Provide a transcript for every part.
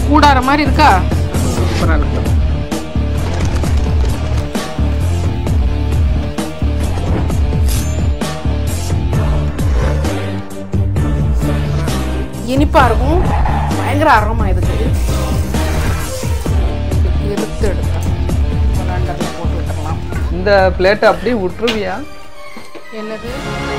கூடார மாதிரி இருக்கா சூப்பராக இருக்கு இனிப்பா இருக்கும் பயங்கர அரோமா இதுக்கு எடுத்து எடுத்தேன் கொலாண்டரில் போட்டு விட்டுறலாம் இந்த பிளேட்டை அப்படியே விட்டுருவியா என்னது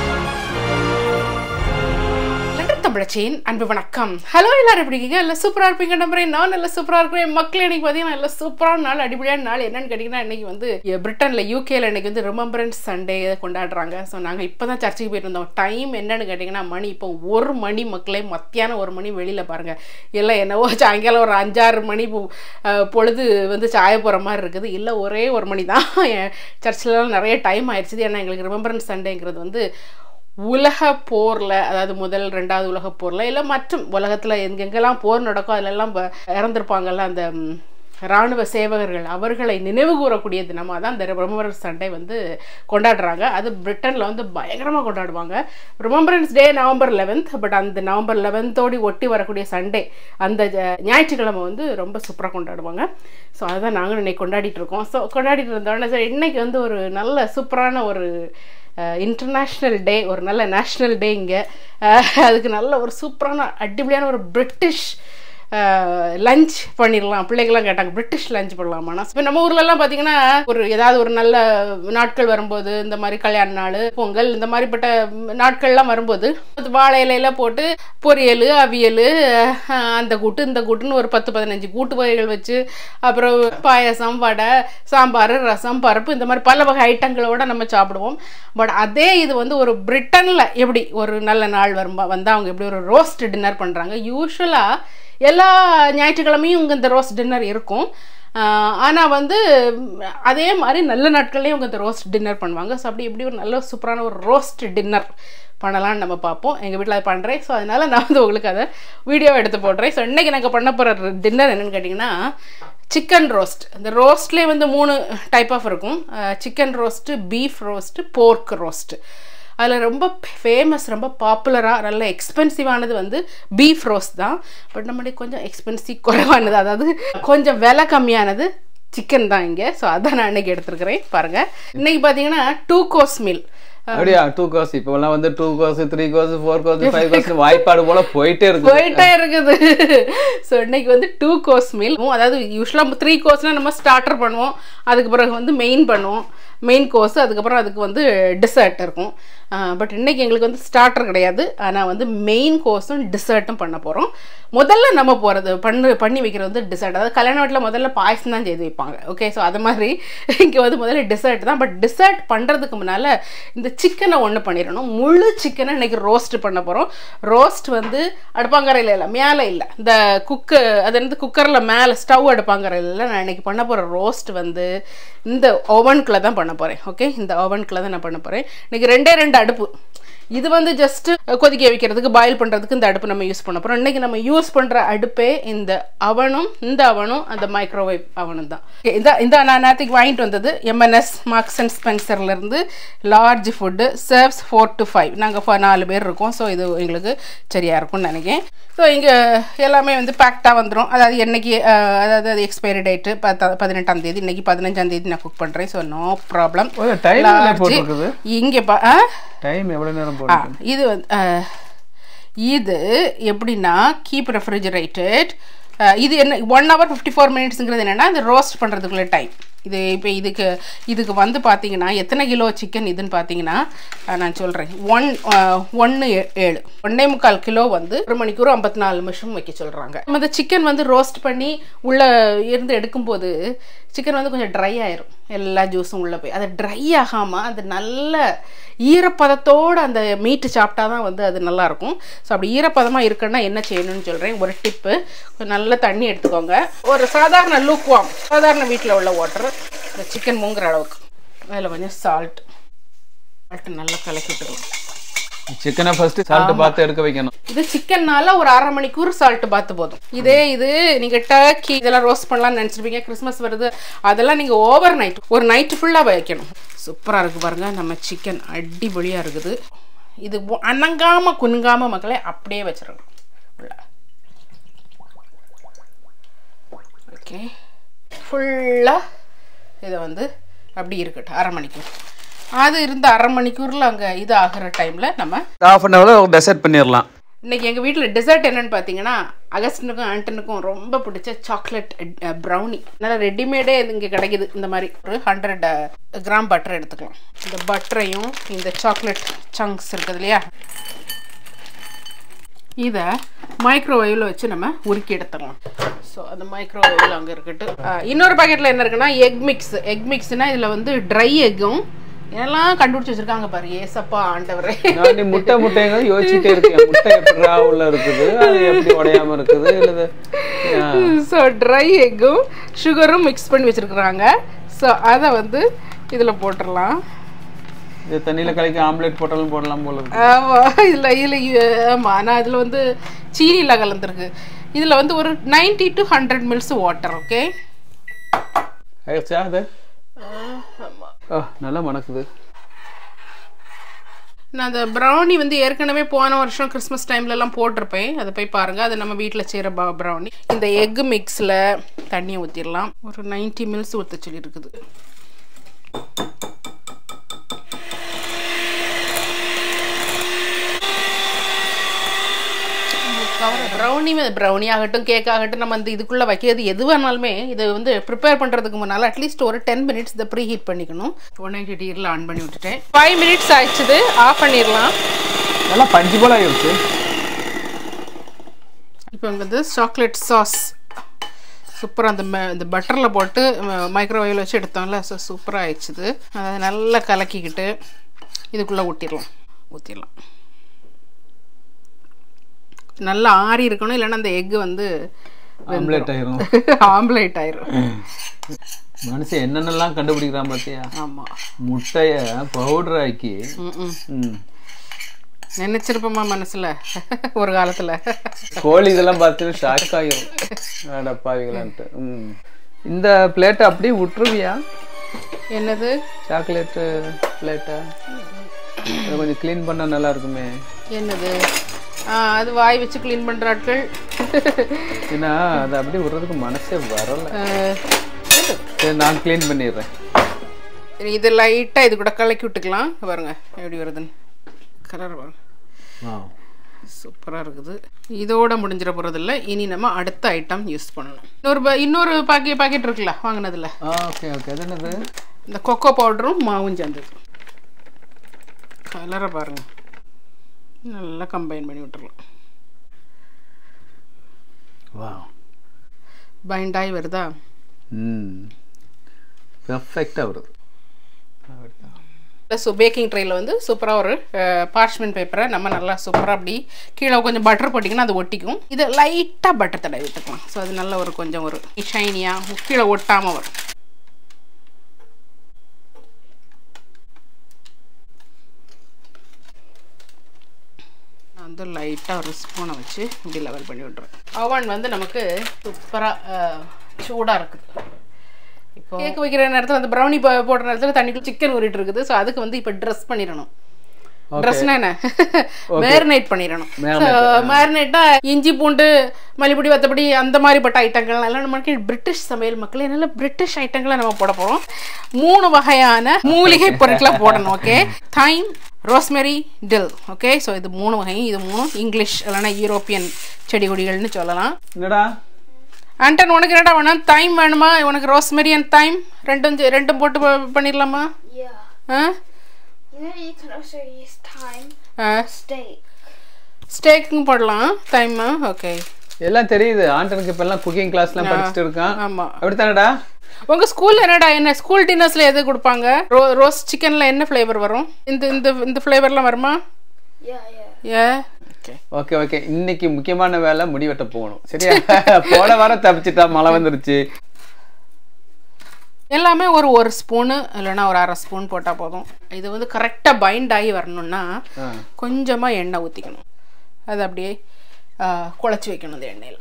லண்டன் தமிழச்சியின் அன்பு வணக்கம் ஹலோ எல்லாரும் எப்படி இருக்கீங்க எல்லாம் சூப்பராக இருப்பீங்க நம்புறேன் நான் நல்லா சூப்பராக இருக்கிறேன் மக்கள் இன்னைக்கு பார்த்தீங்கன்னா எல்லாம் சூப்பரான நாள் அடிப்படையான நாள் என்னன்னு கேட்டிங்கன்னா இன்னைக்கு வந்து பிரிட்டனில் யூகேல இன்னைக்கு வந்து ரிமம்பரன்ஸ் சண்டே கொண்டாடுறாங்க ஸோ நாங்கள் இப்போ தான் சர்ச்சுக்கு போயிட்டு இருந்தோம் டைம் என்னன்னு கேட்டிங்கன்னா மணி இப்போ ஒரு மணி மக்களே மத்தியானம் ஒரு மணி வெளியில் பாருங்கள் எல்லாம் என்னவோ சாயங்காலம் ஒரு அஞ்சாறு மணி பொ- அஹ், பொழுது வந்து சாய போகிற மாதிரி இருக்குது இல்லை ஒரே ஒரு மணி தான் சர்ச்சிலலாம் நிறைய டைம் ஆயிடுச்சு ஏன்னா எங்களுக்கு ரிமம்பரன்ஸ் சண்டேங்கிறது வந்து உலக போரில் அதாவது முதல் ரெண்டாவது உலக போரில் இல்லை மற்றும் உலகத்தில் எங்கெங்கெல்லாம் போர் நடக்கும் அதிலெல்லாம் ப- இறந்திருப்பாங்கல்ல அந்த ம், இராணுவ சேவகர்கள் அவர்களை நினைவு கூறக்கூடிய தினமாக தான் இந்த ரிமம்பரன்ஸ் சண்டே வந்து கொண்டாடுறாங்க அது பிரிட்டனில் வந்து பயங்கரமாக கொண்டாடுவாங்க remembrance day November eleventh but அந்த நவம்பர் லெவன்த்தோடி ஒட்டி வரக்கூடிய சண்டே அந்த ஜ- ஞாயிற்றுக்கிழமை வந்து ரொம்ப சூப்பராக கொண்டாடுவாங்க ஸோ அதுதான் நாங்களும் இன்னைக்கு கொண்டாடிட்டு இருக்கோம் ஸோ கொண்டாடிட்டு இருந்தோடனே சரி இன்னைக்கு வந்து ஒரு நல்ல சூப்பரான ஒரு இன்டர்நேஷ்னல் டே ஒரு நல்ல நேஷ்னல் டே இங்கே அதுக்கு நல்ல ஒரு சூப்பரான அடிப்படையான ஒரு பிரிட்டிஷ் லஞ்ச் பண்ணிடலாம் பிள்ளைகள்லாம் கேட்டாங்க பிரிட்டிஷ் லஞ்ச் பண்ணலாமா இப்போ நம்ம ஊர்லலாம் பார்த்தீங்கன்னா ஒரு ஏதாவது ஒரு நல்ல நாட்கள் வரும்போது இந்த மாதிரி கல்யாண நாள் பொங்கல் இந்த மாதிரிப்பட்ட நாட்கள்லாம் வரும்போது அது வாழை இலையில போட்டு பொரியல் அவியல் அஹ், அந்த கூட்டு இந்த கூட்டுன்னு ஒரு பத்து பதினஞ்சு கூட்டு வகைகள் வச்சு அப்புறம் பாயசம் வடை சாம்பார் ரசம் பருப்பு இந்த மாதிரி பல வகை ஐட்டங்களோட நம்ம சாப்பிடுவோம் பட் அதே இது வந்து ஒரு பிரிட்டனில் எப்படி ஒரு நல்ல நாள் வரும்பா வந்து அவங்க எப்படி ஒரு ரோஸ்ட் டின்னர் பண்ணுறாங்க யூஸ்வலாக எல்லா ஞாயிற்றுக்கிழமையும் இங்கே இந்த ரோஸ்ட் டின்னர் இருக்கும் ஆனால் வந்து ம், அதே மாதிரி நல்ல நாட்கள்லேயும் இவங்க இந்த ரோஸ்ட் டின்னர் பண்ணுவாங்க ஸோ அப்படி இப்படி ஒரு நல்ல சூப்பரான ஒரு ரோஸ்ட் டின்னர் பண்ணலாம்னு நம்ம பார்ப்போம் எங்கள் வீட்டில் அதை பண்ணுறேன் ஸோ அதனால் நான் வந்து உங்களுக்கு அதை வீடியோ எடுத்து போடுறேன் ஸோ இன்றைக்கி நாங்கள் பண்ண போகிற டின்னர் என்னென்னு கேட்டிங்கன்னா சிக்கன் ரோஸ்ட் இந்த ரோஸ்ட்லேயே வந்து மூணு டைப் ஆஃப் இருக்கும் chicken roast beef roast pork roast அதில் ரொம்ப ஃபேமஸ் ரொம்ப பாப்புலராக நல்ல எக்ஸ்பென்சிவானது வந்து பீஃப் ரோஸ்ட் தான் பட் நம்மளுடைய கொஞ்சம் எக்ஸ்பென்சிவ் குறைவானது அதாவது கொஞ்சம் விலை கம்மியானது சிக்கன் தான் இங்கே ஸோ அதான் நான் இன்னைக்கு எடுத்துருக்கிறேன் பாருங்கள் இன்னைக்கு பார்த்தீங்கன்னா டூ கோர்ஸ் மீல் அப்படியா டூ கோர்ஸ் இப்போ எல்லாம் வந்து two course three course four course five course வாய்ப்பாடு போல போயிட்டே இருக்கு போயிட்டே இருக்குது ஸோ இன்னைக்கு வந்து டூ கோர்ஸ் மீல் அதாவது யூஸ்வலாக த்ரீ கோர்ஸ்னால் நம்ம ஸ்டார்டர் பண்ணுவோம் அதுக்கு பிறகு வந்து மெயின் பண்ணுவோம் மெயின் கோர்ஸ் அதுக்கப்புறம் அதுக்கு வந்து டிசர்ட் இருக்கும் பட் இன்னைக்கு எங்களுக்கு வந்து ஸ்டார்டர் கிடையாது ஆனால் வந்து மெயின் கோர்ஸும் டிசர்ட்டும் பண்ண போகிறோம் முதல்ல நம்ம போகிறது பண்ணு பண்ணி வைக்கிறது வந்து டிசர்ட் அதாவது கல்யாண வீட்டில் முதல்ல பாயசம் தான் செய்து வைப்பாங்க ஓகே ஸோ அது மாதிரி இங்கே வந்து முதல்ல டிசர்ட் தான் பட் டிசர்ட் பண்ணுறதுக்கு முன்னால் இந்த சிக்கனை ஒன்று பண்ணிடணும் முழு சிக்கனை இன்னைக்கு ரோஸ்ட் பண்ண போகிறோம் ரோஸ்ட் வந்து அடுப்பாங்கரையில் இல்லை மேலே இல்லை இந்த குக்கு அது வந்து குக்கரில் மேலே ஸ்டவ் அடுப்பாங்கரையில் இல்லை நான் இன்னைக்கு பண்ண போகிற ரோஸ்ட் வந்து இந்த ஓவனுக்குள்ளே தான் பண்ண போகிறேன் ஓகே இந்த ஓவனுக்குள்ளே தான் நான் பண்ண போகிறேன் இன்னைக்கு ரெண்டே ரெண்டு அடுப்பு இது வந்து ஜஸ்ட் கொதிக்க வைக்கிறதுக்கு பாயில் பண்ணுறதுக்கு இந்த அடுப்பு நம்ம யூஸ் பண்ண போகிறோம் இன்றைக்கி நம்ம யூஸ் பண்ணுற அடுப்பே இந்த அவனும் இந்த அவனும் அந்த மைக்ரோவேவ் அவனும் தான் Okay, இந்த இந்த நான் நேற்றுக்கு வாங்கிட்டு வந்தது எம்என்எஸ் மார்க்ஸ் அண்ட் ஸ்பென்சர்லேருந்து large food serves four to five நாங்கள் நாலு பேர் இருக்கோம் ஸோ இது எங்களுக்கு சரியாக இருக்கும்னு நினைக்கிறேன் ஸோ இங்கே எல்லாமே வந்து பேக்டாக வந்துடும் அதாவது என்னைக்கு அஹ், அதாவது அது எக்ஸ்பைரி டேட்டு பத்த பதினெட்டாம் தேதி இன்னைக்கு பதினஞ்சாம் தேதி நான் குக் பண்ணுறேன் ஸோ நோ ப்ராப்ளம் டைம் போட்டுருக்குது இங்கே பா ஆ டைம் எவ்வளவு நேரம் ஆ, போட்டு இது வந்து அஹ், இது எப்படின்னா கீப் ரெஃப்ரிஜரேட்டட் இது என்ன ஒன் ஹவர் ஃபிஃப்டி ஃபோர் மினிட்ஸுங்கிறது என்னென்னா இந்த ரோஸ்ட் பண்ணுறதுக்குள்ள டைம் இது இப்போ இதுக்கு இதுக்கு வந்து பார்த்தீங்கன்னா எத்தனை கிலோ சிக்கன் இதுன்னு பார்த்தீங்கன்னா அஹ், நான் சொல்கிறேன் ஒன் ஒன்று ஏழு ஒன்னே முக்கால் கிலோ வந்து ஒரு மணிக்கூர் ஐம்பத்தி நாலு நிமிஷம் வைக்க சொல்கிறாங்க நம்ம இந்த சிக்கன் வந்து ரோஸ்ட் பண்ணி உள்ளே இருந்து எடுக்கும்போது சிக்கன் வந்து கொஞ்சம் ட்ரை ஆயிரும் எல்லா ஜூஸும் உள்ளே போய் அது ட்ரை ஆகாமல் அது நல்ல ஈரப்பதத்தோடு அந்த மீட்டு சாப்பிட்டா தான் வந்து அது நல்லாயிருக்கும் ஸோ அப்படி ஈரப்பதமாக இருக்குன்னா என்ன செய்யணும்னு சொல்கிறேன் ஒரு டிப்பு கொஞ்சம் நல்ல தண்ணி எடுத்துக்கோங்க ஒரு சாதாரண லூக்வாம் சாதாரண வீட்டில் உள்ள வாட்டர் இந்த சிக்கன் மூங்குற அளவுக்கு அதில் கொஞ்சம் சால்ட் சால்ட்டு நல்லா கலக்கி விட்டுருவோம் சிக்கனை ஃபர்ஸ்ட் சால்ட் பார்த்து எடுக்க வைக்கணும் இது சிக்கன்னால ஒரு அரை மணிக்கூர் சால்ட் பார்த்து போதும் இதே இது நீங்க டர்க்கி இதெல்லாம் ரோஸ்ட் பண்ணலாம்னு நினைச்சிருப்பீங்க கிறிஸ்மஸ் வருது அதெல்லாம் நீங்க ஓவர் நைட் ஒரு நைட்டு ஃபுல்லா வைக்கணும் சூப்பரா இருக்கு பாருங்க நம்ம சிக்கன் அடிபொலியா இருக்குது இது ஒ- அணங்காம குனுங்காம மக்களே அப்படியே வச்சிடணும் உள்ள ஓகே ஃபுல்லாக இதை வந்து அப்படி இருக்கட்டும் அரை மணிக்கூர் அது இருந்த அரை மணிக்கூரில் அங்கே இது ஆகிற டைமில் நம்ம ஹாஃப் அன் ஹவரில் டெசர்ட் பண்ணிடலாம் இன்னைக்கு எங்கள் வீட்டில் டெசர்ட் என்னன்னு பார்த்தீங்கன்னா அகஸ்டனுக்கும் ஆண்டனுக்கும் ரொம்ப பிடிச்ச சாக்லேட் ப்ரௌனி நல்லா ரெடிமேடே இது இங்கே கிடைக்குது இந்த மாதிரி ஒரு ஹண்ட்ரட் கிராம் பட்டர் எடுத்துக்கலாம் இந்த பட்டரையும் இந்த சாக்லேட் சங்க்ஸ் இருக்குது இல்லையா இதை மைக்ரோவேவில் வச்சு நம்ம உருக்கி எடுத்துடலாம் ஸோ அந்த மைக்ரோவேவில் அங்கே இருக்கட்டும் அஹ், இன்னொரு பாக்கெட்டில் என்ன இருக்குன்னா எக் மிக்ஸ் எக் மிக்ஸ்னால் இதில் வந்து ட்ரை எக்கும் எல்லாம் கண்டுபிடிச்சி வச்சுருக்காங்க பாரு ஏசப்பா ஆண்டவரே நான் நீ முட்டை முட்டைங்க யோசிச்சுட்டே இருக்கேன் முட்டை எப்படி உள்ள இருக்குது அது எப்படி உடையாம இருக்குது இல்லது ஸோ ட்ரை எக்கும் சுகரும் மிக்ஸ் பண்ணி வச்சுருக்குறாங்க ஸோ அதை வந்து இதில் போட்டுடலாம் இது தண்ணியில கலக்கி ஆம்லெட் போட்டாலும் போடலாம் போல இருக்கு ஆமாம் இதில் இதில் ஆமாம் ஆனால் அதில் வந்து சீனியில் கலந்துருக்கு இதில் வந்து ஒரு 90 to hundred mils water okay ஆயிடுச்சா அது ஆ நல்லா மணக்குது நான் அந்த ப்ரௌனி வந்து ஏற்கனவே போன வருஷம் கிறிஸ்மஸ் டைம்லலாம் போட்டிருப்பேன் அதை போய் பாருங்கள் அது நம்ம வீட்டில் செய்கிற ப்ரௌனி இந்த எக் மிக்ஸில் தண்ணியை ஊற்றிடலாம் ஒரு 90 மில்ஸ் ஊற்ற சொல்லியிருக்குது ப்ரௌனி ப்ரௌனி ஆகட்டும் கேக் ஆகட்டும் நம்ம இந்த இதுக்குள்ளே வைக்கிறது எது வேணாலுமே இதை வந்து ப்ரிப்பேர் பண்ணுறதுக்கு முன்னால் அட்லீஸ்ட் ஒரு டென் மினிட்ஸ் இதை ப்ரீ ஹீட் பண்ணிக்கணும் ஒன் நைன்டி டிகிரியில் ஆன் பண்ணி விட்டுட்டேன் ஃபைவ் மினிட்ஸ் ஆயிடுச்சுது ஆஃப் பண்ணிடலாம் நல்லா பஞ்சு போல ஆயிடுச்சு இப்போ வந்து சாக்லேட் சாஸ் சூப்பராக அந்த ம- இந்த பட்டரில் போட்டு மைக்ரோவேவில் வச்சு எடுத்தோம்ல ஸோ சூப்பராக ஆயிடுச்சுது அதை நல்லா கலக்கிக்கிட்டு இதுக்குள்ளே ஊற்றிடலாம் ஊற்றிடலாம் நல்லா ஆறி இருக்கணும் இல்லைன்னா அந்த எக்கு வந்து ஆம்லெட் ஆயிரும் ஆம்லேட் ஆயிரும் மனுஷன் என்னென்னலாம் கண்டுபிடிக்கிறான் பார்த்தியா ஆமாம் முட்டைய பவுடர் ஆக்கி ம் ம் ம். நினச்சிருப்போமா மனசில் ஒரு காலத்தில் கோழி இதெல்லாம் பார்த்துட்டு ஷாக் ஆகிரும் அடப்பாவிகளான்ட்டு ம் இந்த பிளேட்டை அப்படியே விட்டுருவியா என்னது சாக்லேட்டு பிளேட்டை அதை கொஞ்சம் க்ளீன் பண்ணால் நல்லா இருக்குமே என்னது ஆ அது வாய் வச்சு க்ளீன் பண்ணுற ஆட்கள் ஏன்னா அதை அப்படியே விடுறதுக்கு மனசே வரல அஹ், சரி நான் க்ளீன் பண்ணிடுறேன் சரி, இது லைட்டாக இது கூட கலக்கி விட்டுக்கலாம் பாருங்க எப்படி வருதுன்னு கலர் பாருங்க சூப்பராக இருக்குது இதோட முடிஞ்சிட போகிறதில்ல இனி நம்ம அடுத்த ஐட்டம் யூஸ் பண்ணணும் இன்னொரு ப- இன்னொரு பாக்கெட் பாக்கெட் இருக்குல்ல வாங்கினதுல ஓகே ஓகே அது என்னது இந்த கொக்கோ பவுடரும் மாவும் சேர்ந்தது கலரை பாருங்க நல்லா கம்பைன் பண்ணி விட்டுறலாம் வா பைண்ட் ஆகி வருதா ம் பெர்ஃபெக்டாக வருது அப்படிதான். ஸோ பேக்கிங் ட்ரேயில் வந்து சூப்பராக ஒரு பார்ச்மெண்ட் பேப்பரை நம்ம நல்லா சூப்பராக அப்படி கீழே கொஞ்சம் பட்டர் போட்டிங்கன்னா அது ஒட்டிக்கும் இது லைட்டாக பட்டர் தடவி விட்டுக்கலாம் ஸோ அது நல்ல ஒரு கொஞ்சம் ஒரு ஷைனியாக கீழே ஒட்டாமல் வரும் நான் வந்து லைட்டாக ஒரு ஸ்பூனை வச்சு இப்படி லெவல் பண்ணி விட்றேன் அவன் வந்து நமக்கு சூப்பராக சூடாக இருக்குது இப்போ கேக் வைக்கிற நேரத்தில் அந்த ப்ரௌனி போடுற நேரத்தில் தண்ணிக்குள்ள சிக்கன் ஊறிட்டு இருக்குது ஸோ அதுக்கு வந்து இப்போ ட்ரெஸ் பண்ணிடணும் ட்ரெஸ்னா என்ன மேரினேட் பண்ணிடணும் மேரினேட்டா இஞ்சி பூண்டு மல்லிப்பொடி வத்தப்படி அந்த மாதிரிப்பட்ட ஐட்டங்கள் எல்லாம் நமக்கு பிரிட்டிஷ் சமையல் மக்கள் என்னால பிரிட்டிஷ் ஐட்டங்களை நம்ம போட போகிறோம் மூணு வகையான மூலிகை பொருட்களை போடணும் okay thyme rosemary dill okay so இது மூணு வகையும் இது மூணும் இங்கிலீஷ் இல்லைன்னா யூரோப்பியன் செடி கொடிகள்னு சொல்லலாம் என்னடா ஆண்டன் உனக்கு என்னடா வேணும் தைம் வேணுமா உனக்கு ரோஸ்மெரி அண்ட் தைம் ரெண்டும் செ- ரெண்டும் போட்டு ப- பண்ணிடலாமா Yeah. Ah You know, you can also use thyme, ah steak. ஸ்டேக்கும் போடலாம் தைம் ஓகே எல்லாம் தெரியுது ஆண்டனுக்கு இப்ப எல்லாம் குக்கிங் கிளாஸ்லாம் படிச்சுட்டு இருக்கான் ஆமாம் அப்படித்தானடா உங்க ஸ்கூல்ல என்னடா என்ன ஸ்கூல் டின்னர்ஸ்ல எது கொடுப்பாங்க ரோ ரோஸ் சிக்கன்ல என்ன ஃப்ளேவர் வரும் இந்த இந்த இந்த ஃப்ளேவர்லாம் வருமா Yeah, yeah. ஏ ஓகே ஓகே ஓகே இன்னைக்கு முக்கியமான வேலை முடி வெட்ட போகணும் சரியா போன வாரம் தப்பிச்சிட்டா மழை வந்துருச்சு எல்லாமே ஒரு ஒரு ஸ்பூனு இல்லைன்னா ஒரு அரை ஸ்பூன் போட்டால் போதும் இது வந்து கரெக்டாக பைண்ட் ஆகி வரணும்னா ஆ. கொஞ்சமாக எண்ணெய் ஊற்றிக்கணும் அது அப்படியே குழச்சி வைக்கணும் இந்த எண்ணெயில்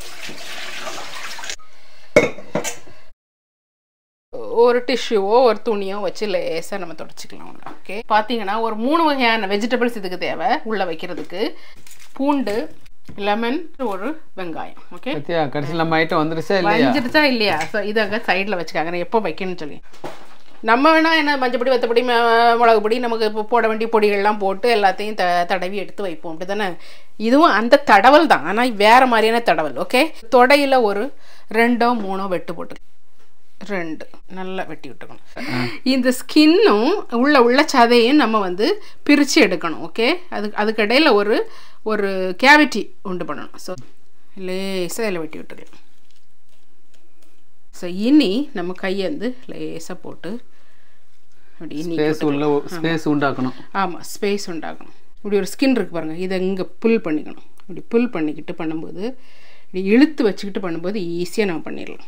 ஒரு டிஷ்யூவோ ஒரு துணியோ வச்சு லேசாக நம்ம தொடச்சிக்கலாம் உள்ள ஓகே பார்த்தீங்கன்னா ஒரு மூணு வகையான வெஜிடபிள்ஸ் இதுக்கு தேவை உள்ளே வைக்கிறதுக்கு பூண்டு லெமன் ஒரு வெங்காயம் ஓகே பத்தியா கடைசியில் நம்ம ஐட்டம் வந்துருச்சா இல்லையா வஞ்சிருச்சா இல்லையா ஸோ இது அங்கே சைடில் வச்சுக்காங்க நான் எப்போ வைக்கணும்னு சொல்லி நம்ம வேணா என்ன மஞ்சப்பொடி வத்தப்பொடி ம- மிளகு பொடி நமக்கு இப்போ போட வேண்டிய பொடிகள்லாம் போட்டு எல்லாத்தையும் த தடவி எடுத்து வைப்போம் அப்படி தானே இதுவும் அந்த தடவல் தான் ஆனால் வேறு மாதிரியான தடவல் ஓகே தொடையில் ஒரு ரெண்டோ மூணோ வெட்டு போட்டு ரெண்டு நல்லா வெட்டி விட்டுக்கணும் இந்த ஸ்கின்னும் உள்ள உள்ள சதையும் நம்ம வந்து பிரித்து எடுக்கணும் ஓகே அதுக்கு அதுக்கடையில் ஒரு ஒரு கேவிட்டி உண்டு பண்ணணும் ஸோ லேசாக இதில் வெட்டி விட்டுக்கலாம் ஸோ இனி நம்ம கையை வந்து லேசாக போட்டு அப்படி இனி ஸ்பேஸ் உள்ள ஸ்பேஸ் உண்டாக்கணும் ஆமாம் ஸ்பேஸ் உண்டாகணும் இப்படி ஒரு ஸ்கின் இருக்கு பாருங்கள் இதை இங்கே புல் பண்ணிக்கணும் இப்படி புல் பண்ணிக்கிட்டு பண்ணும்போது இப்படி இழுத்து வச்சுக்கிட்டு பண்ணும்போது ஈஸியாக நம்ம பண்ணிடலாம்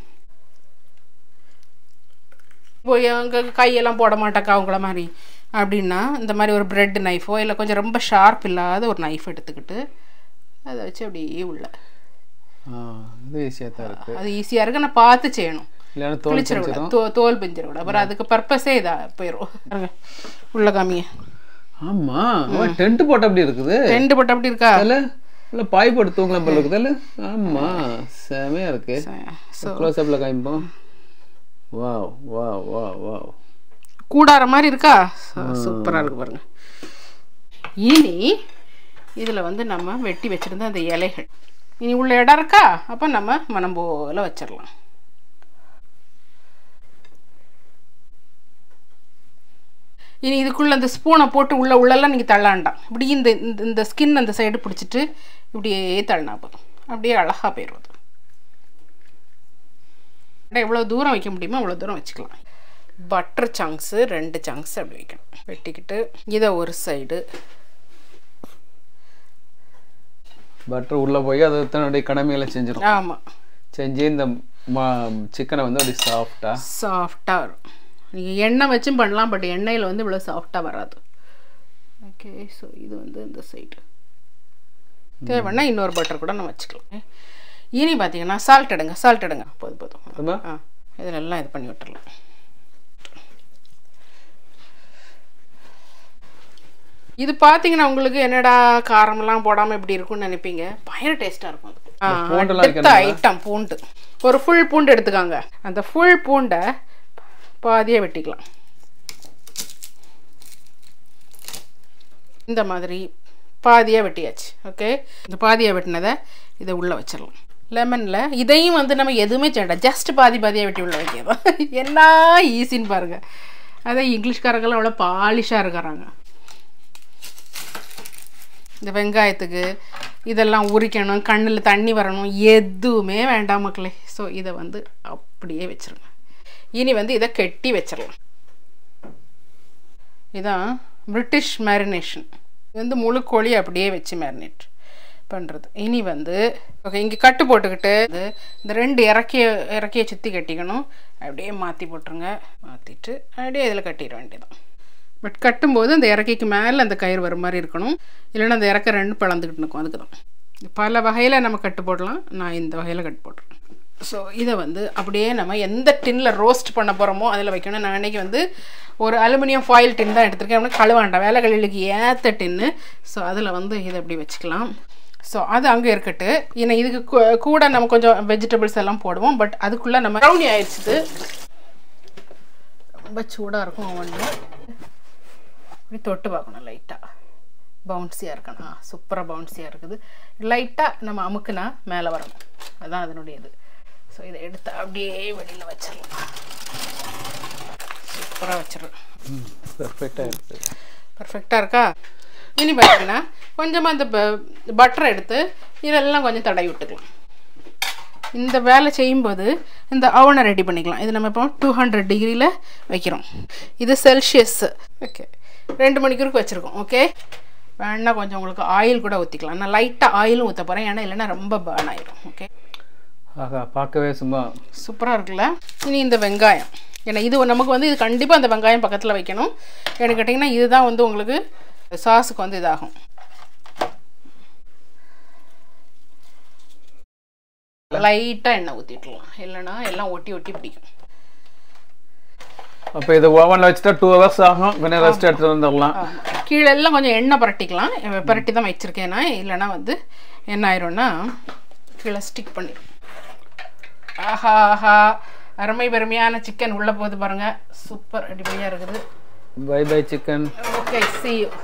போய் அங்கே கையெல்லாம் போட மாட்டாக்கா அவங்கள மாதிரி அப்படின்னா இந்த மாதிரி ஒரு பிரெட் நைஃபோ இல்லை கொஞ்சம் ரொம்ப ஷார்ப் இல்லாத ஒரு நைஃப் எடுத்துக்கிட்டு அதை வச்சு அப்படியே உள்ள ஆ இது ஈஸியாக தான் இருக்கு அது ஈஸியாக இருக்கு ஆனால் பார்த்து செய்யணும் இல்லைன்னா தோல் கிழிச்சிடக்கூடாது தோ தோல் பிஞ்சிடக்கூடாது அப்புறம் அதுக்கு பர்பஸே இதாக போயிடும் பாருங்க. உள்ள காமிங்க ஆமா டென்ட் போட்ட அப்படி இருக்குது ரெண்டு போட்டு அப்படி இருக்கா அதில் இல்லை பாய் போட்டு தூங்கலாம் போல இருக்குது ஆமா செமையா இருக்கு ஸோ க்ளோஸ் அப்ல காமிப்போம் வாவ் வாவ் வாவ் வாவ் கூடார மாதிரி இருக்கா சூப்பராக இருக்கு பாருங்க இனி இதில் வந்து நம்ம வெட்டி வச்சிருந்த அந்த இலைகள் இனி உள்ள இடம் இருக்கா அப்போ நம்ம மனம் போல வச்சிடலாம் இனி இதுக்குள்ள அந்த ஸ்பூனை போட்டு உள்ள உள்ளெல்லாம் நீங்கள் தள்ளாண்டாம் இப்படி இந்த இந்த இந்த ஸ்கின் அந்த சைடு பிடிச்சிட்டு இப்படியே தள்ளினா போதும் அப்படியே அழகாக போயிடும் அது எவ்வளோ தூரம் வைக்க முடியுமோ அவ்வளோ தூரம் வச்சுக்கலாம் பட்டர் சங்க்ஸு ரெண்டு சங்க்ஸ் அப்படி வைக்கணும் வெட்டிக்கிட்டு இதை ஒரு சைடு பட்டர் உள்ள போய் அது தன்னுடைய கடமைகளை செஞ்சிடும் ஆமாம் செஞ்சு இந்த சிக்கனை வந்து அப்படி சாஃப்டா சாஃப்டாக வரும் நீங்கள் எண்ணெய் வச்சும் பண்ணலாம் பட் எண்ணெயில் வந்து இவ்வளோ சாஃப்டாக வராது ஓகே ஸோ இது வந்து இந்த சைடு தேவைன்னா இன்னொரு பட்டர் கூட நம்ம வச்சுக்கலாம் இனி பார்த்தீங்கன்னா சால்ட் எடுங்க சால்ட் எடுங்க போதும் போதும் ஆமா ஆ இதில் எல்லாம் இது பண்ணி விட்டுறலாம் இது பார்த்தீங்கன்னா உங்களுக்கு என்னடா காரமெல்லாம் போடாமல் இப்படி இருக்கும்னு நினைப்பீங்க பயங்கர டேஸ்ட்டாக இருக்கும் அது பூண்டெல்லாம் அடுத்த ஐட்டம் பூண்டு ஒரு ஃபுல் பூண்டு எடுத்துக்காங்க அந்த ஃபுல் பூண்டை பாதியாக வெட்டிக்கலாம் இந்த மாதிரி பாதியாக வெட்டியாச்சு ஓகே இந்த பாதியாக வெட்டினதை இதை உள்ளே வச்சிடலாம் லெமனில் இதையும் வந்து நம்ம எதுவுமே செய்யலாம் ஜஸ்ட் பாதி பாதியாக வெட்டி உள்ள வைக்கிறோம் என்ன ஈஸின்னு பாருங்கள் அதான் இங்கிலீஷ்காரங்கெல்லாம் அவ்வளோ பாலிஷாக இருக்கிறாங்க இந்த வெங்காயத்துக்கு இதெல்லாம் உரிக்கணும் கண்ணில் தண்ணி வரணும் எதுவுமே வேண்டாம் மக்களே ஸோ இதை வந்து அப்படியே வச்சிருங்க இனி வந்து இதை கெட்டி வச்சிடலாம் இதான் பிரிட்டிஷ் மேரினேஷன் இது வந்து முழு கோழி அப்படியே வச்சு மேரினேட் பண்ணுறது இனி வந்து ஓகே இங்கே கட்டு போட்டுக்கிட்டு இது இந்த ரெண்டு இறக்கிய இறக்கிய சுற்றி கட்டிக்கணும் அப்படியே மாற்றி போட்டுருங்க மாற்றிட்டு அப்படியே இதில் கட்டிட வேண்டியதான் பட் கட்டும்போது அந்த இறக்கைக்கு மேலே அந்த கயிறு வர மாதிரி இருக்கணும் இல்லைன்னா அந்த இறக்க ரெண்டு பிளந்துக்கிட்டு இருக்கும் அதுக்கு தான் பல வகையில் நம்ம கட்டு போடலாம் நான் இந்த வகையில் கட்டு போடுறேன் ஸோ இதை வந்து அப்படியே நம்ம எந்த டின்னில் ரோஸ்ட் பண்ண போகிறோமோ அதில் வைக்கணும் நான் அன்றைக்கி வந்து ஒரு அலுமினியம் ஃபாயில் டின் தான் எடுத்திருக்கேன் அப்படின்னா கழுவாண்டாம் வேலை கழிவுக்கு ஏற்ற டின்னு ஸோ அதில் வந்து இதை அப்படி வச்சுக்கலாம் ஸோ அது அங்கே இருக்கட்டு ஏன்னா இதுக்கு கூ- கூட நம்ம கொஞ்சம் வெஜிடபிள்ஸ் எல்லாம் போடுவோம் பட் அதுக்குள்ளே நம்ம ப்ரௌனி ஆயிடுச்சு ரொம்ப சூடாக இருக்கும் ஒன்று இப்படி தொட்டு பார்க்கணும் லைட்டாக பவுன்ஸியாக இருக்கணும் ஆ சூப்பராக பவுன்ஸியாக இருக்குது லைட்டாக நம்ம அமுக்குனா மேலே வரணும் அதுதான் அதனுடைய இது ஸோ இதை எடுத்து அப்படியே வெளியில் வச்சிடலாம் சூப்பராக வச்சிடலாம் பெர்ஃபெக்டாக இருக்கு பர்ஃபெக்டாக இருக்கா இனி பார்த்தீங்கன்னா கொஞ்சமாக இந்த பட்டரை எடுத்து இதெல்லாம் கொஞ்சம் தடவி விட்டுக்கலாம் இந்த வேலை செய்யும்போது இந்த அவனை ரெடி பண்ணிக்கலாம் இது நம்ம இப்போ டூ ஹண்ட்ரட் டிகிரியில் வைக்கிறோம் இது செல்சியஸ் ஓகே ரெண்டு மணிக்கூருக்கு வச்சுருக்கோம் ஓகே வேணா கொஞ்சம் உங்களுக்கு ஆயில் கூட ஊற்றிக்கலாம் நான் லைட்டாக ஆயிலும் ஊற்ற போகிறேன் ஏன்னா இல்லைன்னா ரொம்ப பேர்ன் ஆயிடும் ஓகே ஆகா பார்க்கவே சும்மா சூப்பராக இருக்குல்ல இனி இந்த வெங்காயம் ஏன்னா இது நமக்கு வந்து இது கண்டிப்பாக அந்த வெங்காயம் பக்கத்தில் வைக்கணும் எனக்கு கேட்டிங்கன்னா இதுதான் வந்து உங்களுக்கு சாஸுக்கு வந்து இதாகும் லைட்டாக எண்ணெய் ஊற்றிட்டுலாம் இல்லைன்னா எல்லாம் ஒட்டி ஒட்டி பிடிக்கும் அப்போ இதை ஓவனில் வச்சுட்டா டூ ஹவர்ஸ் ஆகும் கொஞ்சம் ரெஸ்ட் எடுத்துட்டு வந்துடலாம் ஆமாம் கீழே எல்லாம் கொஞ்சம் எண்ணெய் பரட்டிக்கலாம் அஹ் பரட்டி தான் வச்சுருக்கேன் நான் இல்லைன்னா வந்து என்ன ஆயிரும்னா கீழே ஸ்டிக் பண்ணி ஆஹா ஆஹா அருமை பெருமையான சிக்கன் உள்ளே போகுது பாருங்க சூப்பர் அடிப்படையாக இருக்குது bye bye chicken okay see you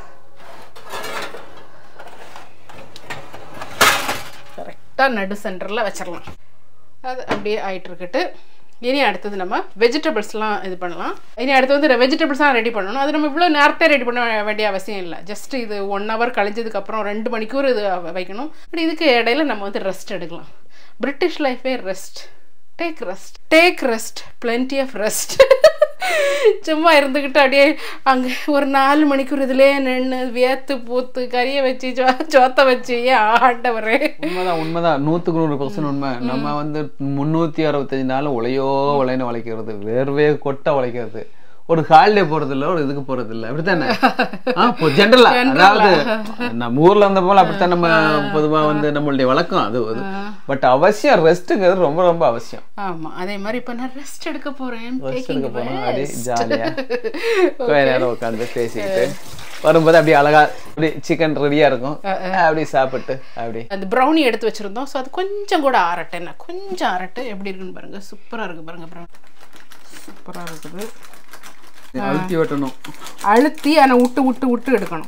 கரெக்டாக நடு சென்டரில் வச்சிடலாம் அது அப்படியே ஆயிட்டு இருக்கட்டு இனி அடுத்தது நம்ம வெஜிடபிள்ஸ்லாம் இது பண்ணலாம் இனி அடுத்து வந்து வெஜிடபிள்ஸ்லாம் ரெடி பண்ணணும் அது நம்ம இவ்வளோ நேரத்தை ரெடி பண்ண வேண்டிய அவசியம் இல்லை ஜஸ்ட் இது ஒன் ஹவர் கழிஞ்சதுக்கப்புறம் ரெண்டு மணிக்கூர் இது வைக்கணும் பட் இதுக்கு இடையில நம்ம வந்து ரெஸ்ட் எடுக்கலாம் பிரிட்டிஷ் லைஃபே rest take rest take rest plenty of rest சும்மா இருந்துக்கிட்டு அப்படியே அங்கே ஒரு நாலு மணிக்கூர் இதுலேயே நின்று வியத்து பூத்து கறியை வச்சு சோ சோத்தை வச்சு ஏன் ஆண்டவரே உண்மைதான் உண்மைதான் நூத்துக்கு நூறு பர்சன்ட் உண்மை நம்ம வந்து முன்னூத்தி அறுபத்தஞ்சு நாள் உழையோ உழைன்னு உழைக்கிறது வேர்வே கொட்ட உழைக்கிறது ஒரு ஹாலிடே போறது இல்ல ஒரு இதுக்கு போறது இல்ல அப்படித்தானே ஆ, இப்போ ஜென்ரலா அதாவது நம்ம ஊர்ல இருந்த போல அப்படித்தான் நம்ம பொதுவா வந்து நம்மளுடைய வழக்கம் அது அது பட் அவசியம் ரெஸ்ட்டுங்கிறது ரொம்ப ரொம்ப அவசியம் ஆமாம் அதே மாதிரி இப்போ நான் ரெஸ்ட் எடுக்க போகிறேன் ரெஸ்ட் எடுக்க போனோம் அப்படியே ஜாலியா கொஞ்ச நேரம் உட்காந்து பேசிக்கிட்டு வரும்போது அப்படியே அழகா அப்படியே சிக்கன் ரெடியா இருக்கும் அப்படியே சாப்பிட்டு அப்படி அந்த ப்ரௌனி எடுத்து வச்சுருந்தோம் ஸோ அது கொஞ்சம் கூட ஆரட்டேன் நான் கொஞ்சம் ஆரட்டு எப்படி இருக்குன்னு பாருங்க சூப்பராக இருக்குது பாருங்க ப்ரௌன் சூப்பராக இருக்குது அழுத்தி வெட்டணும் அழுத்தி ஆனால் விட்டு விட்டு விட்டு எடுக்கணும்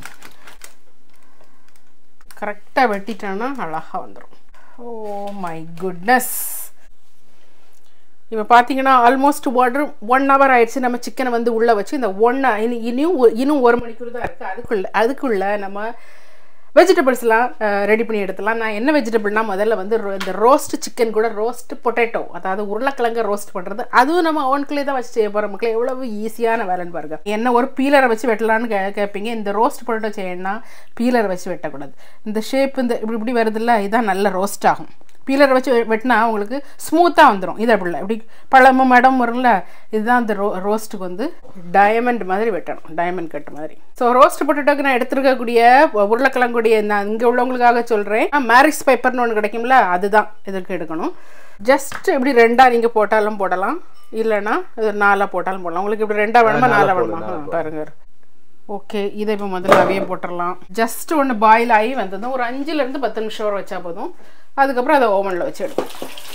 கரெக்டாக வெட்டிட்டோன்னா அழகாக வந்துடும் ஓ மை குட்னஸ் இப்போ பார்த்தீங்கன்னா ஆல்மோஸ்ட் ஒன் ஒன் ஹவர் ஆயிடுச்சு நம்ம சிக்கனை வந்து உள்ளே வச்சு இந்த ஒன் இனி இனியும் ஒ- இன்னும் ஒரு மணிக்கூர் தான் இருக்குது அதுக்குள்ள அதுக்குள்ள நம்ம வெஜிடபிள்ஸ்லாம் ரெடி பண்ணி எடுத்துலாம் நான் என்ன வெஜிடபிள்னா முதல்ல வந்து ro- இந்த ரோஸ்ட் சிக்கன் கூட ரோஸ்ட் பொட்டேட்டோ அதாவது உருளைக்கிழங்க ரோஸ்ட் பண்ணுறது அதுவும் நம்ம ஓன்குள்ளே தான் வச்சு செய்ய போகிற மக்களே எவ்வளவு ஈஸியான வேலைன்னு பாருங்க என்ன ஒரு பீலரை வச்சு வெட்டலான்னு கே கேட்பீங்க இந்த ரோஸ்ட் பொட்டேட்டோ செய்யணும்னா பீலரை வச்சு வெட்டக்கூடாது இந்த ஷேப் இந்த இப்படி இப்படி வருதுல்ல இதான் நல்ல ரோஸ்ட் ஆகும் பீலரை வச்சு வெ- வெட்டினா உங்களுக்கு ஸ்மூத்தாக வந்துடும் இது அப்படி இல்லை இப்படி பழமும் மடம் வரும்ல இதுதான் அந்த ரோ ரோஸ்ட்டுக்கு வந்து டயமண்ட் மாதிரி வெட்டணும் டயமண்ட் கட் மாதிரி ஸோ ரோஸ்ட் பொட்டேட்டோக்கு நான் எடுத்துருக்கக்கூடிய உருளைக்கிழங்குடைய நான் இங்கே உள்ளவங்களுக்காக சொல்கிறேன் மேரிஸ் பேப்பர்னு ஒன்று கிடைக்கும்ல அதுதான் இதற்கு எடுக்கணும் ஜஸ்ட் இப்படி ரெண்டாக நீங்கள் போட்டாலும் போடலாம் இல்லைன்னா இது நாலாக போட்டாலும் போடலாம் உங்களுக்கு இப்படி ரெண்டாக வேணுமா நாலாக வேணுமா ஆ, பாருங்க ஓகே இதை இப்போ முதல்ல அவையே போட்டுடலாம் ஜஸ்ட் ஒன்று பாயில் ஆகி வந்ததும் ஒரு அஞ்சுலேருந்து பத்து நிமிஷம் வரை வச்சா போதும் அதுக்கப்புறம் அதை ஓவனில் வச்சு எடுப்போம்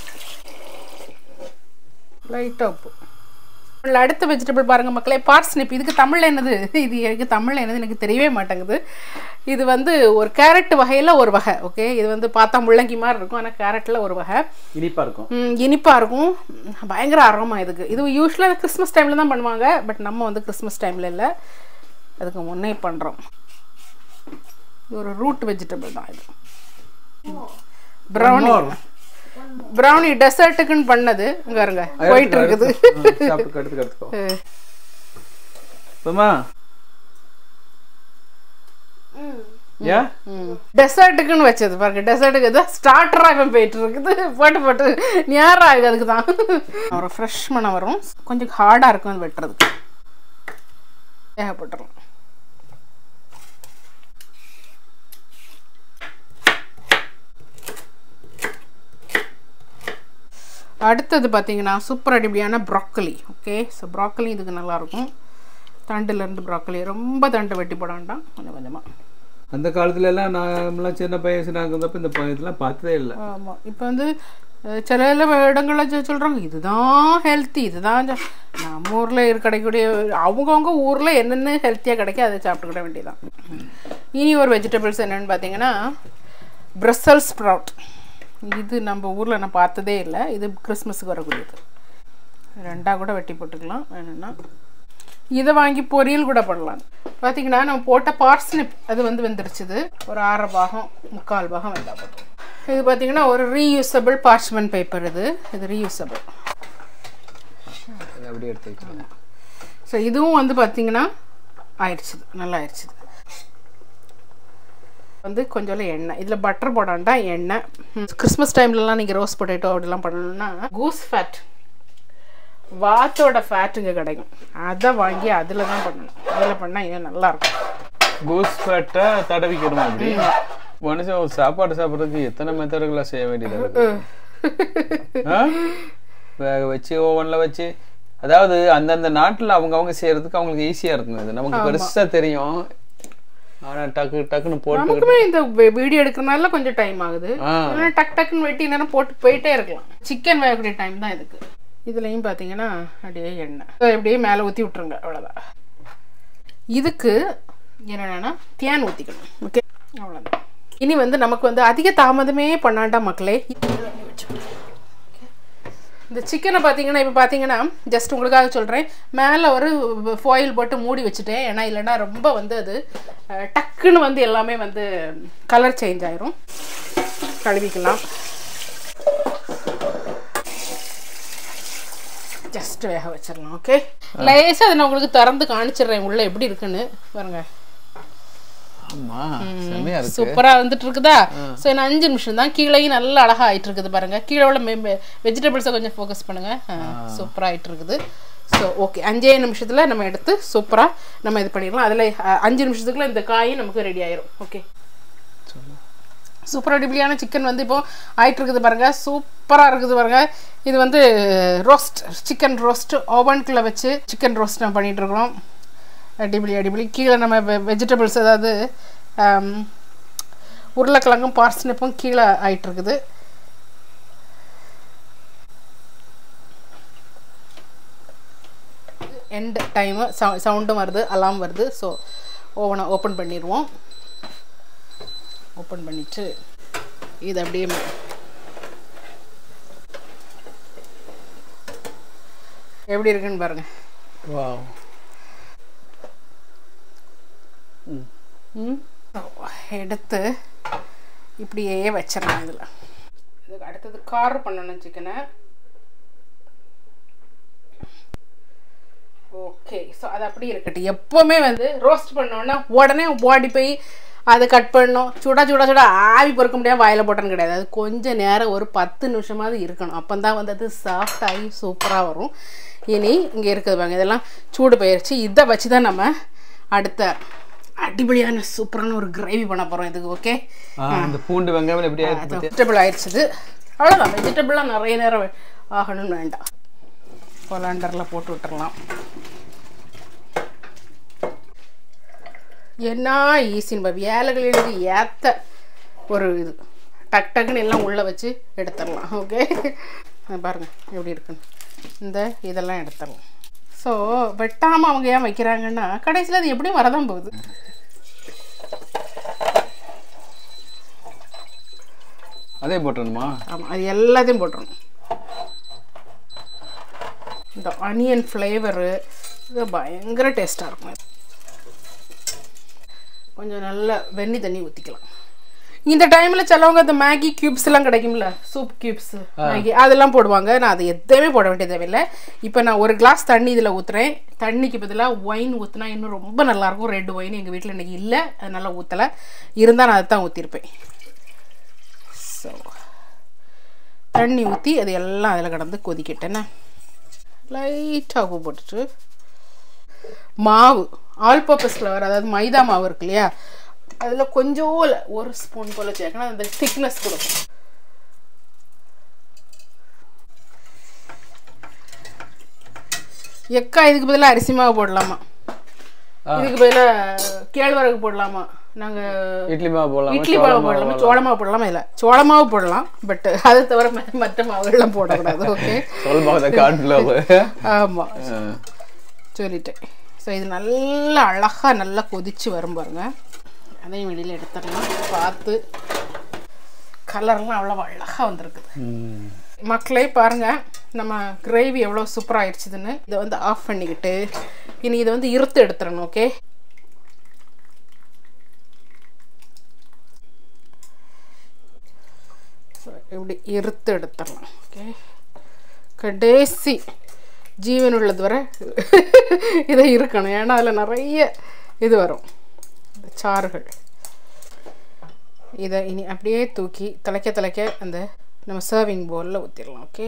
லைட்டாக உப்பு உள்ள அடுத்த வெஜிடபிள் பாருங்க மக்களே பார்ஸ்னிப் இதுக்கு தமிழ்ல என்னது இது எனக்கு தமிழ்ல என்னது எனக்கு தெரியவே மாட்டேங்குது இது வந்து ஒரு கேரட் வகையில் ஒரு வகை ஓகே இது வந்து பார்த்தா முள்ளங்கி மாதிரி இருக்கும் ஆனால் கேரட்டில் ஒரு வகை இனிப்பா இருக்கும் ம், இனிப்பா இருக்கும் ம், பயங்கர அரோமா இதுக்கு இது யூஸ்வலாக கிறிஸ்மஸ் டைமில் தான் பண்ணுவாங்க பட் நம்ம வந்து கிறிஸ்மஸ் டைமில் இல்லை அதுக்கு முன்னே பண்ணுறோம் இது ஒரு ரூட் வெஜிடபிள் தான் இது ப்ரௌனி ப்ரௌனி டெசர்ட்டுக்குன்னு பண்ணது இங்க இருங்க போயிட்டு இருக்குது சாப்பிட்டு எடுத்து எடுத்துக்கோ போமா ஏன் டெசர்ட்டுக்குன்னு வச்சது பாருங்க டெசர்ட்டுக்கு தான் ஸ்டார்டராக இவன் போயிட்டு இருக்குது போட்டு போட்டு நேரம் ஆகுது அதுக்கு தான் ஒரு ஃப்ரெஷ் மனம் வரும் கொஞ்சம் ஹார்டாக இருக்கும் அது வெட்டுறதுக்கு ஏகப்பட்டுரும் அடுத்தது பார்த்தீங்கன்னா சூப்பர் அடிப்படியான ப்ராக்கலி ஓகே ஸோ ப்ராக்கலி இதுக்கு நல்லாயிருக்கும் தண்டுலேருந்து ப்ராக்கலி ரொம்ப தண்டு வெட்டி போட வேண்டாம் கொஞ்சம் கொஞ்சமாக அந்த காலத்துல எல்லாம் நாமெல்லாம் சின்ன பையன் சின்ன இருந்தப்ப இந்த ப- இதெல்லாம் பார்த்ததே இல்லை ஆமாம் இப்போ வந்து அஹ், சில இடங்களில் சொல்கிறாங்க இதுதான் ஹெல்த்தி இதுதான் ஜ- நம்ம ஊரில் இருக்க கிடைக்கக்கூடிய அவங்கவுங்க ஊரில் என்னென்ன ஹெல்த்தியாக கிடைக்கும் அதை சாப்பிட்டுக்கிட வேண்டியதான் இனி ஒரு வெஜிடபிள்ஸ் என்னென்னு பார்த்தீங்கன்னா பிரசல் ஸ்ப்ரவுட் இது நம்ம ஊரில் நான் பார்த்ததே இல்லை இது கிறிஸ்மஸுக்கு வரக்கூடியது ரெண்டாக கூட வெட்டி போட்டுக்கலாம் வேணும்னா இதை வாங்கி பொரியல் கூட பண்ணலாம் பார்த்தீங்கன்னா நம்ம போட்ட பார்ஸ்னிப் அது வந்து வெந்துருச்சுது ஒரு அரை பாகம் முக்கால் பாகம் வெந்தா போதும் இது பார்த்தீங்கன்னா ஒரு ரீயூசபிள் பார்ச்மெண்ட் பேப்பர் இது இது ரீயூசபிள் அதை அப்படியே எடுத்து வைக்கலாம் ஸோ இதுவும் வந்து பார்த்தீங்கன்னா ஆயிடுச்சுது நல்லா ஆயிடுச்சுது வந்து கொஞ்சம் எண்ணெய் இதில் பட்டர் போட வேண்டாம் எண்ணெய் ம், கிறிஸ்மஸ் டைம்லலாம் நீங்கள் ரோஸ் பொட்டேட்டோ அப்படிலாம் பண்ணணும்னா கூஸ் ஃபேட் வாத்தோட ஃபேட்டுங்க கிடைக்கும் அதை வாங்கி அதில் தான் பண்ணணும் அதில் பண்ணால் இன்னும் நல்லாயிருக்கும் கூஸ் ஃபேட்டை தடவிக்கணும் அப்படி மனுஷன் ஒரு சாப்பாடு சாப்பிட்றதுக்கு எத்தனை மெத்தடுகளை செய்ய வேண்டியது இருக்கு ஆ? வேக வச்சு ஓவனில் வச்சு அதாவது அந்தந்த நாட்டில் அவங்க அவங்க செய்யறதுக்கு அவங்களுக்கு ஈஸியாக இருக்கும் அது நமக்கு பெருசா தெரியும் ஆனா டக்கு டக்குன்னு போட்டு நமக்குமே இந்த வீடியோ எடுக்கிறனால கொஞ்சம் டைம் ஆகுது ஆ. இல்லைன்னா டக் டக்குன்னு வெட்டி நேரம் போட்டு போயிட்டே இருக்கலாம் சிக்கன் வேகக்கூடிய டைம் தான் இதுக்கு இதுலயும் பார்த்தீங்கன்னா அப்படியே எண்ணெய் இதை அப்படியே மேலே ஊற்றி விட்டுருங்க அவ்வளோதான் இதுக்கு என்னென்னா தேன் ஊற்றிக்கணும் ஓகே அவ்வளோதான் இனி வந்து நமக்கு வந்து அதிக தாமதமே பண்ணாண்டா மக்களே இந்த சிக்கனை பார்த்தீங்கன்னா இப்போ பார்த்தீங்கன்னா ஜஸ்ட் உங்களுக்காக சொல்கிறேன் மேலே ஒரு ஃபாயில் போட்டு மூடி வச்சுட்டேன் ஏன்னா இல்லைன்னா ரொம்ப வந்து அது அஹ், டக்குன்னு வந்து எல்லாமே வந்து கலர் சேஞ்ச் ஆயிரும் கழுவிக்கலாம் ஜஸ்ட் வேக வச்சிடலாம் ஓகே லேசாக அதை நான் உங்களுக்கு திறந்து காணிச்சிடுறேன் உள்ள எப்படி இருக்குன்னு பாருங்க ஆமா செம்மையா இருக்கு சூப்பரா வந்துட்டு இருக்குதா ஸோ இன்னும் அஞ்சு நிமிஷம் தான் கீழேயும் நல்லா அழகா ஆயிட்டு இருக்குது பாருங்க கீழே உள்ள வெஜிடபிள்ஸை கொஞ்சம் ஃபோக்கஸ் பண்ணுங்க சூப்பரா ஆயிட்டு இருக்குது ஸோ ஓகே அஞ்சே நிமிஷத்துல நம்ம எடுத்து சூப்பரா நம்ம இது பண்ணிடலாம் அதுல அஹ், அஞ்சு நிமிஷத்துக்குள்ள இந்த காயும் நமக்கு ரெடி ஆயிரும் ஓகே சூப்பர் அடிப்படியான சிக்கன் வந்து இப்போ ஆயிட்டு இருக்குது பாருங்க சூப்பராக இருக்குது பாருங்க இது வந்து ரோஸ்ட் சிக்கன் ரோஸ்ட் ஓவனுக்குள்ளே வச்சு சிக்கன் ரோஸ்ட் நம்ம பண்ணிட்டு இருக்கிறோம் அடிப்படி அடிப்படி கீழே நம்ம வெஜிடபிள்ஸ் அதாவது ஆம், உருளைக்கிழங்கும் பார்ஸ்னிப்பும் கீழே ஆயிட்டு இருக்குது எண்ட் டைமு சவுண்டும் வருது அலாம் வருது ஸோ ஓவனை ஓப்பன் பண்ணிடுவோம் ஓப்பன் பண்ணிட்டு இது அப்படியே ம- எப்படி இருக்குன்னு பாருங்க வாவ் ம் எடுத்து இப்படியே வச்சிடலாம் இதில் இதுக்கு அடுத்தது கார் பண்ணணும் சிக்கனை ஓகே ஸோ அது அப்படியே இருக்கட்டும் எப்போவுமே வந்து ரோஸ்ட் பண்ணோன்னா உடனே ஓடி போய் அதை கட் பண்ணணும் சுடா சுடா சுடா ஆவி பொறுக்க முடியாம வாயில் போட்டோன்னு கிடையாது அது கொஞ்சம் நேரம் ஒரு பத்து நிமிஷமாவது இருக்கணும் அப்போ தான் வந்து அது சாஃப்ட் ஆகி சூப்பராக வரும் இனி இங்கே இருக்குது பாருங்க இதெல்லாம் சூடு போயிடுச்சு இதை வச்சு தான் நம்ம அடுத்த அடிப்படையான சூப்பரான ஒரு கிரேவி பண்ண போகிறோம் இதுக்கு ஓகே இந்த பூண்டு வெங்காயம் எப்படி ஆயிருக்கு பாத்தியா? வெஜிடபிள் ஆயிடுச்சு அவ்வளோதான் வெஜிடபிளாக நிறைய நேரம் ஆகணும்னு வேண்டாம் கொலாண்டரில் போட்டு விட்டுறலாம் என்ன ஈஸின்னு பா வேலைகள் எனக்கு ஏற்ற ஒரு இது டக் டக்குன்னு எல்லாம் உள்ளே வச்சு எடுத்துடலாம் ஓகே பாருங்கள் எப்படி இருக்குன்னு இந்த இதெல்லாம் எடுத்துடலாம் ஸோ வெட்டாமல் அவங்க ஏன் வைக்கிறாங்கன்னா கடைசியில் அது எப்படியும் வரதான் போகுது அதே போட்டுருணுமா ஆமாம் அது எல்லாத்தையும் போட்டுறணும் இந்த அனியன் ஃப்ளேவரு இது பயங்கர டேஸ்ட்டாக இருக்கும் இது. கொஞ்சம் நல்ல வெண்ணி தண்ணி ஊற்றிக்கலாம் இந்த டைமில் சிலவங்க இந்த மேகி கியூப்ஸ் எல்லாம் கிடைக்கும்ல சூப் கியூப்ஸ் மேகி அதெல்லாம் போடுவாங்க நான் அது எதுவுமே போட வேண்டிய தேவையில்லை இப்போ நான் ஒரு கிளாஸ் தண்ணி இதில் ஊற்றுறேன் தண்ணிக்கு பதிலாக ஒயின் ஊற்றினா இன்னும் ரொம்ப நல்லாயிருக்கும் ரெட் ஒயின் எங்கள் வீட்டில் இன்றைக்கி இல்லை அதனால ஊற்றலை இருந்தால் நான் அதை தான் ஊற்றிருப்பேன் ஸோ தண்ணி ஊற்றி அது எல்லாம் அதில் கடந்து கொதிக்கட்டேன்னா லைட்டாக உப்பு போட்டுட்டு மாவு ஆல் பர்பஸ் ஃப்ளவர் அதாவது மைதா மாவு இருக்கு இல்லையா அதில் கொஞ்சம் ஒரு ஸ்பூன் போல் சேர்க்கணும் அந்த திக்னஸ் கொடுக்கும் எக்கா இதுக்கு பதிலாக அரிசி மாவு போடலாமா இதுக்கு பதிலாக கேழ்வரகு போடலாமா நாங்கள் இட்லி மாவு போடலாமா இட்லி மாவு போடலாமா சோள மாவு போடலாமா இல்லை சோள மாவு போடலாம் பட் அது தவிர ம- மற்ற மாவுகள்லாம் போடக்கூடாது ஓகே சொல் மாவு கார்ன்ஃப்ளவர் ஆமாம் சொல்லிட்டேன் ஸோ இது நல்லா அழகாக நல்லா கொதிச்சு வரும் பாருங்க அதையும் வெளியில் எடுத்துடலாம் பார்த்து கலர்லாம் அவ்வளோ அழகாக வந்திருக்குது மக்களே பாருங்க நம்ம கிரேவி எவ்வளோ சூப்பராக ஆயிடுச்சுதுன்னு இதை வந்து ஆஃப் பண்ணிக்கிட்டு இனி இதை வந்து இருத்து எடுத்துடணும் ஓகே ஸோ இப்படி இருத்து எடுத்துடலாம் ஓகே கடைசி ஜீவன் உள்ளது வரை இதை இருக்கணும் ஏன்னா அதில் நிறைய இது வரும் இந்த சாறுகள் இதை இனி அப்படியே தூக்கி திளைக்க திளைக்க அந்த நம்ம சர்விங் பவுலில் ஊற்றிடலாம் ஓகே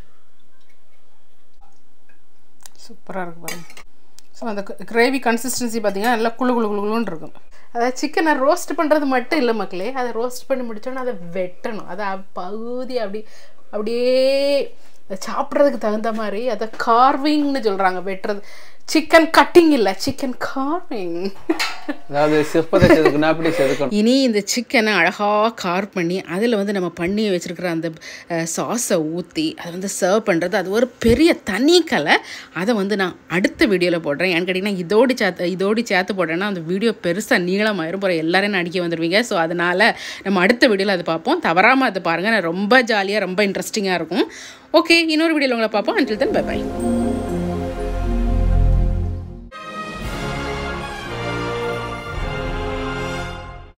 சூப்பராக இருக்கு பாருங்க ஸோ அந்த கிரேவி கன்சிஸ்டன்சி பார்த்தீங்கன்னா நல்லா குளு குளு குளு குளுன்னு இருக்கும் அதாவது சிக்கனை ரோஸ்ட் பண்ணுறது மட்டும் இல்லை மக்களே அதை ரோஸ்ட் பண்ணி முடிச்சோன்னா அதை வெட்டணும் அதை அப்~ பகுதி அப்படி அப்படியே அதை சாப்பிட்றதுக்கு தகுந்த மாதிரி அதை கார்விங்னு சொல்கிறாங்க வெட்டுறது சிக்கன் கட்டிங் இல்லை சிக்கன் கார்விங் அதாவது சிற்பத்தை செதுக்கணும் அப்படி செதுக்கணும் இனி இந்த சிக்கனை அழகாக கார் பண்ணி அதில் வந்து நம்ம பண்ணி வச்சுருக்கிற அந்த சாஸை ஊற்றி அதை வந்து சர்வ் பண்ணுறது அது ஒரு பெரிய தனி கலை அதை வந்து நான் அடுத்த வீடியோவில் போடுறேன் ஏன்னு கேட்டிங்கன்னா இதோடு சேர்த்து இதோடு சேர்த்து போட்டேன்னா அந்த வீடியோ பெருசாக நீளமாயிரும் போகிற எல்லாரையும் நான் அடிக்க வந்துடுவீங்க ஸோ அதனால் நம்ம அடுத்த வீடியோவில் அது பார்ப்போம் தவறாமல் அதை பாருங்கள் நான் ரொம்ப ஜாலியாக ரொம்ப இன்ட்ரெஸ்டிங்காக இருக்கும் ஓகே இன்னொரு வீடியோவில் உங்களை பார்ப்போம் அண்டில் தன் பை பை